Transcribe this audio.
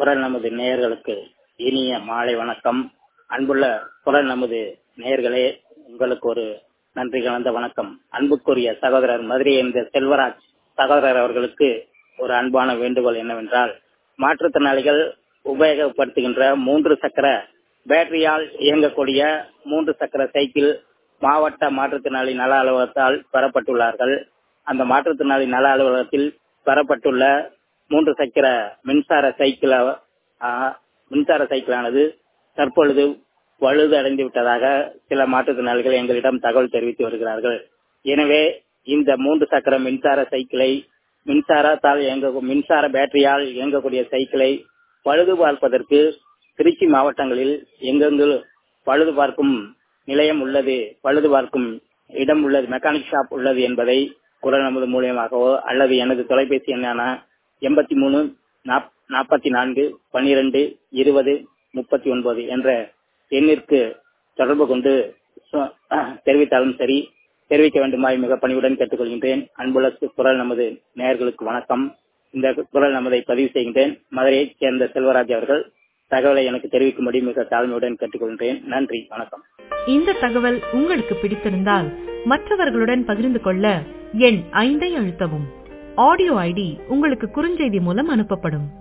குரல் நமது நேயர்களுக்கு இனிய மாலை வணக்கம் அன்புள்ள குரல் நமது நேயர்களே உங்களுக்கு ஒரு நன்றி கலந்த வணக்கம் அன்புக்குரிய சகோதரர் மதுரை என்ற செல்வராஜ் சகோதரர் அவர்களுக்கு ஒரு அன்பான வேண்டுகோள் என்னவென்றால் மாற்றுத்திறனாளிகள் உபயோகப்படுத்துகின்ற மூன்று சக்கர பேட்டரியால் இயங்கக்கூடிய மூன்று சக்கர சைக்கிள் மாவட்ட மாற்றுத்திறனாளி நல அலுவலகத்தால் பெறப்பட்டுள்ளார்கள் அந்த மாற்றுத்திறனாளி நல அலுவலகத்தில் பெறப்பட்டுள்ள மூன்று சக்கர மின்சார சைக்கிள் மின்சார சைக்கிளானது தற்பொழுது பழுது அடைந்து விட்டதாக சில மாற்றுத்திறனாளிகள் எங்களிடம் தகவல் தெரிவித்து வருகிறார்கள் எனவே இந்த மூன்று சக்கர மின்சார சைக்கிளை மின்சாரத்தால் இயங்க மின்சார பேட்டரியால் இயங்கக்கூடிய சைக்கிளை பழுது பார்ப்பதற்கு திருச்சி மாவட்டங்களில் எங்கெங்கு பழுது பார்க்கும் நிலையம் உள்ளது பழுது பார்க்கும் இடம் உள்ளது மெக்கானிக் ஷாப் உள்ளது என்பதை குரல் நமது மூலியமாகவோ அல்லது எனது தொலைபேசி எண்ணான எண்பத்தி மூணு நாற்பத்தி நான்கு பன்னிரண்டு இருபது முப்பத்தி ஒன்பது என்ற எண்ணிற்கு தொடர்பு கொண்டு தெரிவித்தாலும் சரி தெரிவிக்க வேண்டுமாய் மிக பணிவுடன் கேட்டுக்கொள்கின்றேன் அன்புள்ள குரல் நமது நேயர்களுக்கு வணக்கம் இந்த குரல் நமதை பதிவு செய்கின்றேன் மதுரையைச் சேர்ந்த செல்வராஜ் அவர்கள் தகவலை எனக்கு தெரிவிக்கும்படி மிக தாழ்மையுடன் கேட்டுக்கொள்கின்றேன் நன்றி வணக்கம் இந்த தகவல் உங்களுக்கு பிடித்திருந்தால் மற்றவர்களுடன் பகிர்ந்து கொள்ள எண் ஐந்தை அழுத்தவும் ஆடியோ ஐடி உங்களுக்கு குறுஞ்செய்தி மூலம் அனுப்பப்படும்